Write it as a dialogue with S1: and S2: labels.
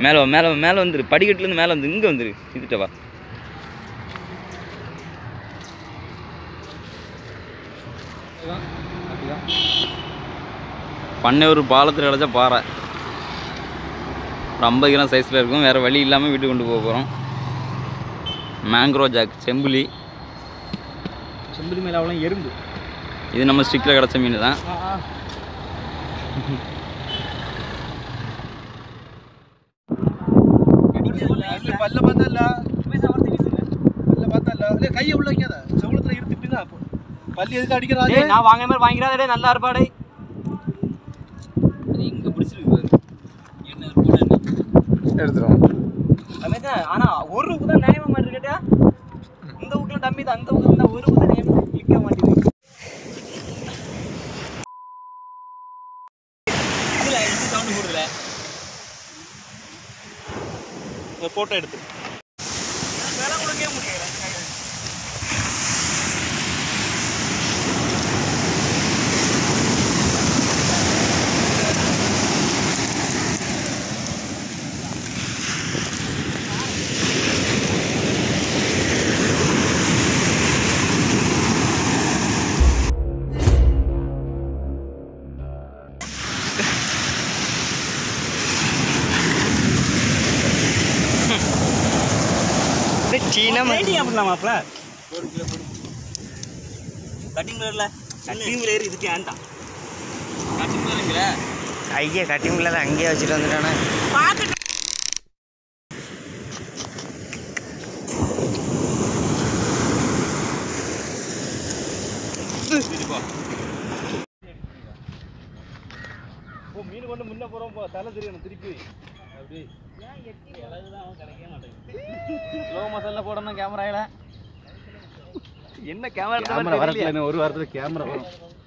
S1: மேலே வா மேலே வா மேலே வந்துரு படிக்கட்டுலேருந்து மேலே வந்து இங்கே வந்துரு இதுட்ட வா பண்ணை ஒரு பாலத்தில் கிடச்ச பாறை ஒரு ஐம்பது கிராம் சைஸில் இருக்கும் வேறு வழி இல்லாமல் வீட்டுக்கு கொண்டு போக போகிறோம் மேங்க்ரோ ஜாக் செம்புலி
S2: செம்புலி மேலே அவ்வளோ எறும்பு
S1: இது நம்ம ஸ்டிக்கில் கிடச்ச மீன் தான்
S2: பல்ல பார்த்தல பல்ல பார்த்தல இல்ல கையை உள்ள வைக்காத செவளத்துல இருந்துட்டு அப்போ பல்லி எதுக்கு அடிக்கிறாங்க
S3: நான் வாங்கின மாதிரி வாங்கிக்கிறாதே நல்லா இருப்பாடே
S1: அது இங்கே பிடிச்சிருக்கு பாரு. என்ன ஒரு கூட என்ன?
S2: எடுத்துரும்
S3: அதுமாதிரி ஆனா ஒரு ரூபா தான் நியாயமா மாதிரி இருக்கட்டா இந்த வீட்டுல டம்மி தான் அந்த வீட்டுல இருந்தா ஒரு ரூபா தான் நியாயமா கிளிக்க மாட்டேங்குது இதுல இது சவுண்ட் போடுதுல
S2: ஒரு போட்டோ எடுத்து
S3: வேலை கொடுக்கவே முடியல
S1: சீனா
S3: ரேட்டிங் அப்படிலாமாப்ல கட்டிங் கலர்ல கட்டிங் கலர் இதுக்கு ஏன்டா
S1: கட்டிங் பாருங்கள
S4: ஐயா கட்டிங் பிள்ளை அங்கேயே வச்சுட்டு வந்துட்டானே
S2: ஓ மீன் கொண்டு முன்ன போறோம் போ தலை தெரியணும் திருப்பி அப்படி
S1: ஸ்லோ மோஷனில் போடணும் கேமராவில் என்ன கேமரா
S2: கேமரா வரத்துல இன்னும் ஒரு வாரத்துல கேமரா வரும்